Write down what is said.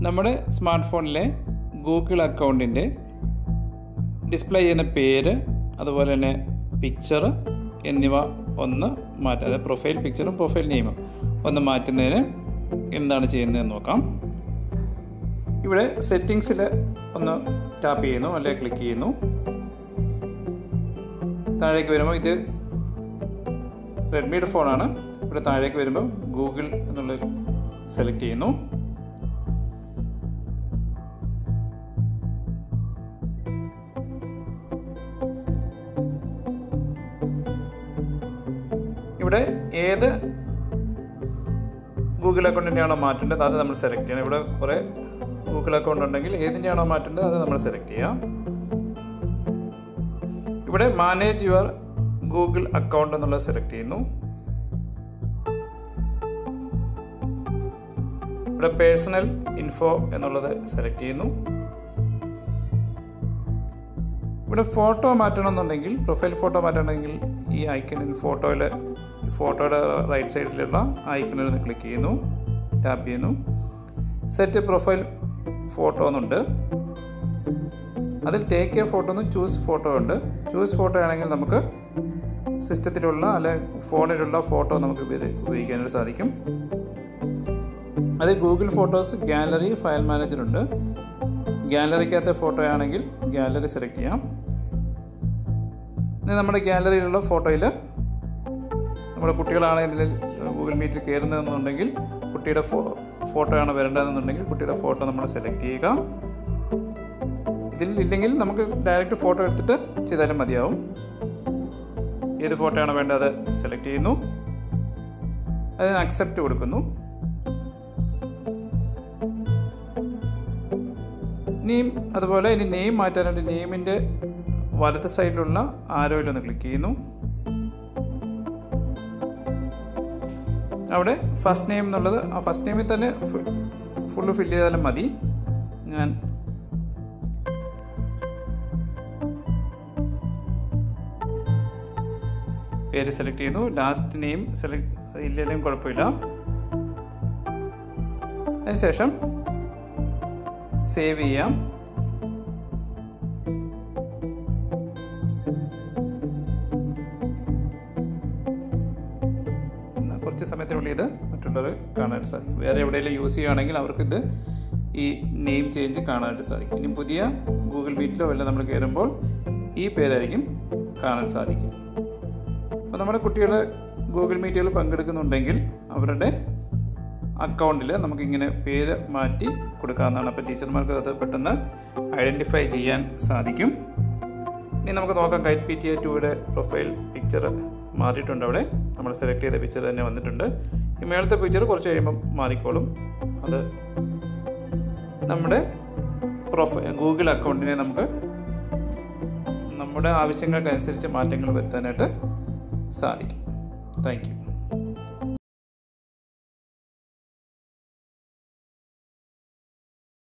നമ്മുടെ സ്മാർട്ട് ഫോണിലെ ഗൂഗിൾ അക്കൗണ്ടിൻ്റെ ഡിസ്പ്ലേ ചെയ്യുന്ന പേര് അതുപോലെ തന്നെ പിക്ചർ എന്നിവ ഒന്ന് മാറ്റാം അതായത് പ്രൊഫൈൽ പിക്ചറും പ്രൊഫൈൽ നെയിമും ഒന്ന് മാറ്റുന്നതിന് എന്താണ് ചെയ്യുന്നതെന്ന് നോക്കാം ഇവിടെ സെറ്റിങ്സിൽ ഒന്ന് ടാപ്പ് ചെയ്യുന്നു അല്ലെങ്കിൽ ക്ലിക്ക് ചെയ്യുന്നു താഴേക്ക് വരുമ്പോൾ ഇത് റെഡ്മിയുടെ ഫോണാണ് ഇവിടെ താഴേക്ക് വരുമ്പോൾ ഗൂഗിൾ എന്നുള്ളത് സെലക്ട് ചെയ്യുന്നു ഇവിടെ ഏത് ഗൂഗിൾ അക്കൗണ്ടിൻ്റെയാണോ മാറ്റേണ്ടത് അത് നമ്മൾ സെലക്ട് ചെയ്യണം ഇവിടെ കുറേ ഗൂഗിൾ അക്കൗണ്ട് ഉണ്ടെങ്കിൽ ഏതിൻ്റെയാണോ മാറ്റേണ്ടത് അത് നമ്മൾ സെലക്ട് ചെയ്യാം ഇവിടെ മാനേജ് യുവർ ഗൂഗിൾ അക്കൗണ്ട് എന്നുള്ളത് സെലക്ട് ചെയ്യുന്നു ഇവിടെ പേഴ്സണൽ ഇൻഫോ എന്നുള്ളത് സെലക്ട് ചെയ്യുന്നു ഇവിടെ ഫോട്ടോ മാറ്റണമെന്നുണ്ടെങ്കിൽ പ്രൊഫൈൽ ഫോട്ടോ മാറ്റണമെങ്കിൽ ഈ ഐക്കണിൽ ഫോട്ടോയിൽ ഫോട്ടോയുടെ റൈറ്റ് സൈഡിലുള്ള ഐക്കണിൽ നിന്ന് ക്ലിക്ക് ചെയ്യുന്നു ടാപ്പ് ചെയ്യുന്നു സെറ്റ് പ്രൊഫൈൽ ഫോട്ടോ എന്നുണ്ട് അതിൽ ടേക്ക് എ ഫോട്ടോ എന്ന് ചൂസ് ഫോട്ടോ ഉണ്ട് ചൂസ് ഫോട്ടോ ആണെങ്കിൽ നമുക്ക് സിസ്റ്റത്തിലുള്ള അല്ലെ ഫോണിലുള്ള ഫോട്ടോ നമുക്ക് ഉപയോഗിക്കാനായിട്ട് സാധിക്കും അത് Google photos gallery file manager ഉണ്ട് ഗാലറിക്കകത്തെ ഫോട്ടോ ആണെങ്കിൽ ഗാലറി സെലക്ട് ചെയ്യാം ഇനി നമ്മുടെ ഗാലറിയിലുള്ള ഫോട്ടോയിൽ നമ്മുടെ കുട്ടികളാണ് ഇതിൽ ഗൂഗിൾ മീറ്റിൽ കയറുന്നതെന്നുണ്ടെങ്കിൽ കുട്ടിയുടെ ഫോ ഫോട്ടോയാണ് വരേണ്ടതെന്നുണ്ടെങ്കിൽ കുട്ടിയുടെ ഫോട്ടോ നമ്മൾ സെലക്ട് ചെയ്യുക ഇതിൽ ഇല്ലെങ്കിൽ നമുക്ക് ഡയറക്റ്റ് ഫോട്ടോ എടുത്തിട്ട് ചെയ്താലും മതിയാവും ഏത് ഫോട്ടോയാണ് വേണ്ടത് സെലക്ട് ചെയ്യുന്നു അതിന് അക്സെപ്റ്റ് കൊടുക്കുന്നു നെയിം അതുപോലെ ഇനി നെയിം മാറ്റാനായിട്ട് നെയിമിൻ്റെ വലത് സൈഡിലുള്ള ആരോയിൽ ഒന്ന് ക്ലിക്ക് ചെയ്യുന്നു അവിടെ ഫസ്റ്റ് നെയിം എന്നുള്ളത് ആ ഫസ്റ്റ് നെയിമിൽ തന്നെ ഫുള്ള് ഫില്ല് ചെയ്താലും മതി ഞാൻ പേര് സെലക്ട് ചെയ്യുന്നു ലാസ്റ്റ് നെയിം സെലക്ട് ഇല്ലെങ്കിലും കുഴപ്പമില്ല അതിനുശേഷം സേവ് ചെയ്യാം കുറച്ച് സമയത്തിനുള്ളിൽ ഇത് മറ്റുള്ളവർ കാണാനായിട്ട് സാധിക്കും വേറെ എവിടെയെങ്കിലും യൂസ് ചെയ്യുകയാണെങ്കിൽ അവർക്കിത് ഈ നെയിം ചേഞ്ച് കാണാനായിട്ട് സാധിക്കും ഇനി പുതിയ ഗൂഗിൾ മീറ്റിലോ വല്ല നമ്മൾ കയറുമ്പോൾ ഈ പേരായിരിക്കും കാണാൻ സാധിക്കും അപ്പോൾ നമ്മുടെ കുട്ടികൾ ഗൂഗിൾ മീറ്റുകൾ പങ്കെടുക്കുന്നുണ്ടെങ്കിൽ അവരുടെ അക്കൗണ്ടിൽ നമുക്കിങ്ങനെ പേര് മാറ്റി കൊടുക്കാവുന്നതാണ് അപ്പോൾ ടീച്ചർമാർക്ക് അത് പെട്ടെന്ന് ഐഡൻറ്റിഫൈ ചെയ്യാൻ സാധിക്കും ഇനി നമുക്ക് നോക്കാം കൈറ്റ് പി ടി എ ടുയുടെ പ്രൊഫൈൽ പിക്ചർ മാറിയിട്ടുണ്ട് അവിടെ നമ്മൾ സെലക്ട് ചെയ്ത പിക്ചർ തന്നെ വന്നിട്ടുണ്ട് ഈ മേളത്തെ പിക്ചർ കുറച്ച് കഴിയുമ്പം മാറിക്കോളും അത് നമ്മുടെ പ്രൊഫൈൽ ഗൂഗിൾ അക്കൗണ്ടിനെ നമുക്ക് നമ്മുടെ ആവശ്യങ്ങൾക്കനുസരിച്ച് മാറ്റങ്ങൾ വരുത്താനായിട്ട് സാധിക്കും താങ്ക് യു